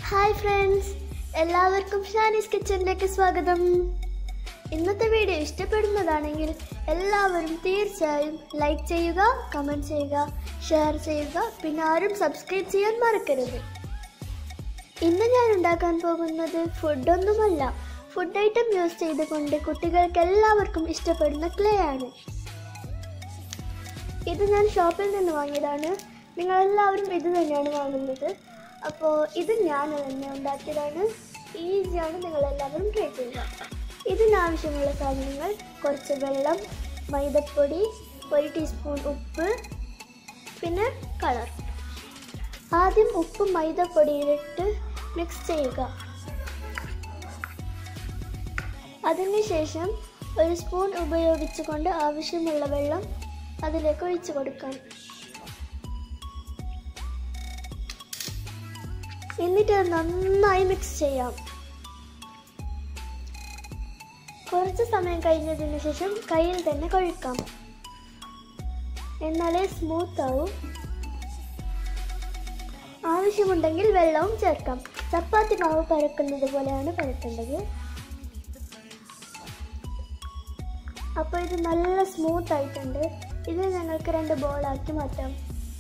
hi friends എല്ലാവർക്കും ഷാനീസ് കിച്ചണിലേക്ക് സ്വാഗതം ഇന്നത്തെ വീഡിയോ ഇഷ്ടപ്പെടുന്നതാണെങ്കിൽ എല്ലാവരും തീർച്ചയായും ലൈക്ക് ചെയ്യുക കമൻറ്റ് ചെയ്യുക ഷെയർ ചെയ്യുക പിന്നെ ആരും സബ്സ്ക്രൈബ് ചെയ്യാൻ മറക്കരുത് ഇന്ന് ഞാൻ ഉണ്ടാക്കാൻ പോകുന്നത് ഫുഡൊന്നുമല്ല ഫുഡ് ഐറ്റം യൂസ് ചെയ്തുകൊണ്ട് കുട്ടികൾക്ക് എല്ലാവർക്കും ഇഷ്ടപ്പെടുന്ന ക്ലേ ആണ് ഇത് ഞാൻ ഷോപ്പിൽ നിന്ന് വാങ്ങിയതാണ് നിങ്ങളെല്ലാവരും ഇത് തന്നെയാണ് വാങ്ങുന്നത് അപ്പോൾ ഇത് ഞാൻ തന്നെ ഉണ്ടാക്കിയതാണ് ഈസിയാണ് നിങ്ങളെല്ലാവരും ട്രൈ ചെയ്യുക ഇതിനാവശ്യമുള്ള സാധനങ്ങൾ കുറച്ച് വെള്ളം മൈദപ്പൊടി ഒരു ടീസ്പൂൺ ഉപ്പ് പിന്നെ കളർ ആദ്യം ഉപ്പ് മൈദപ്പൊടിയിലിട്ട് മിക്സ് ചെയ്യുക അതിനുശേഷം ഒരു സ്പൂൺ ഉപയോഗിച്ചുകൊണ്ട് ആവശ്യമുള്ള വെള്ളം അതിലേക്ക് ഒഴിച്ചു കൊടുക്കാം എന്നിട്ട് അത് നന്നായി മിക്സ് ചെയ്യാം കുറച്ച് സമയം കഴിഞ്ഞതിന് ശേഷം കയ്യിൽ തന്നെ കൊഴുക്കാം എന്നാലേ സ്മൂത്ത് ആവും ആവശ്യമുണ്ടെങ്കിൽ വെള്ളവും ചേർക്കാം ചപ്പാത്തി മാവ് പരക്കുന്നത് പോലെയാണ് പരത്തേണ്ടത് അപ്പോൾ ഇത് നല്ല സ്മൂത്ത് ആയിട്ടുണ്ട് ഇത് ഞങ്ങൾക്ക് രണ്ട് ബോളാക്കി മാറ്റാം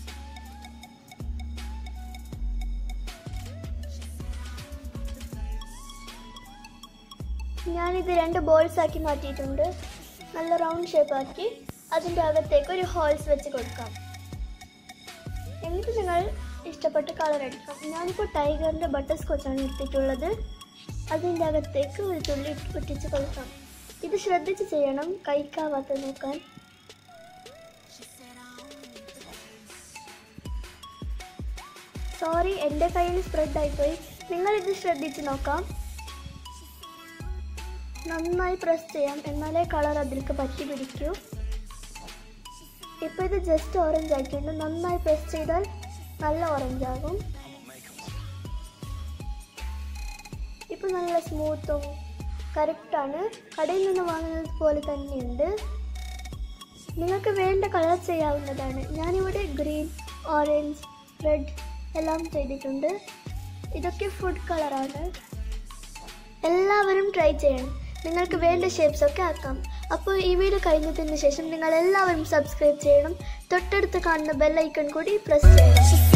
ഞാനിത് രണ്ട് ബോൾസ് ആക്കി മാറ്റിയിട്ടുണ്ട് നല്ല റൗണ്ട് ഷേപ്പ് ആക്കി അതിൻ്റെ അകത്തേക്ക് ഒരു ഹോൾസ് വെച്ച് കൊടുക്കാം എന്നിട്ട് നിങ്ങൾ ഇഷ്ടപ്പെട്ട കളർ എടുക്കാം ഞാനിപ്പോൾ ടൈഗറിൻ്റെ ബട്ടർ സ്കോച്ചാണ് എടുത്തിട്ടുള്ളത് അതിൻ്റെ അകത്തേക്ക് ഒരു തുള്ളി ഒട്ടിച്ച് കൊടുക്കാം ഇത് ശ്രദ്ധിച്ച് ചെയ്യണം കൈക്കാവാത്ത നോക്കാൻ സോറി എൻ്റെ കയ്യിൽ സ്പ്രെഡ് ആയിപ്പോയി നിങ്ങൾ ഇത് ശ്രദ്ധിച്ച് നോക്കാം നന്നായി പ്രസ് ചെയ്യാം എന്നാലേ കളർ അതിലേക്ക് പറ്റി പിടിക്കൂ ഇപ്പോൾ ഇത് ജസ്റ്റ് ഓറഞ്ച് ആയിട്ടുണ്ട് നന്നായി പ്രസ് ചെയ്താൽ നല്ല ഓറഞ്ച് ആകും ഇപ്പോൾ നല്ല സ്മൂത്തും കറക്റ്റാണ് കടയിൽ നിന്ന് വാങ്ങുന്നത് പോലെ തന്നെയുണ്ട് നിങ്ങൾക്ക് വേണ്ട കളർ ചെയ്യാവുന്നതാണ് ഞാനിവിടെ ഗ്രീൻ ഓറഞ്ച് റെഡ് എല്ലാം ചെയ്തിട്ടുണ്ട് ഇതൊക്കെ ഫുഡ് കളറാണ് എല്ലാവരും ട്രൈ ചെയ്യണം നിങ്ങൾക്ക് വേണ്ട ഷേപ്സ് ഒക്കെ ആക്കാം അപ്പോൾ ഈ വീഡിയോ കഴിഞ്ഞതിന് ശേഷം നിങ്ങൾ എല്ലാവരും സബ്സ്ക്രൈബ് ചെയ്യണം തൊട്ടടുത്ത് കാണുന്ന ബെല്ലൈക്കൺ കൂടി പ്രസ് ചെയ്യണം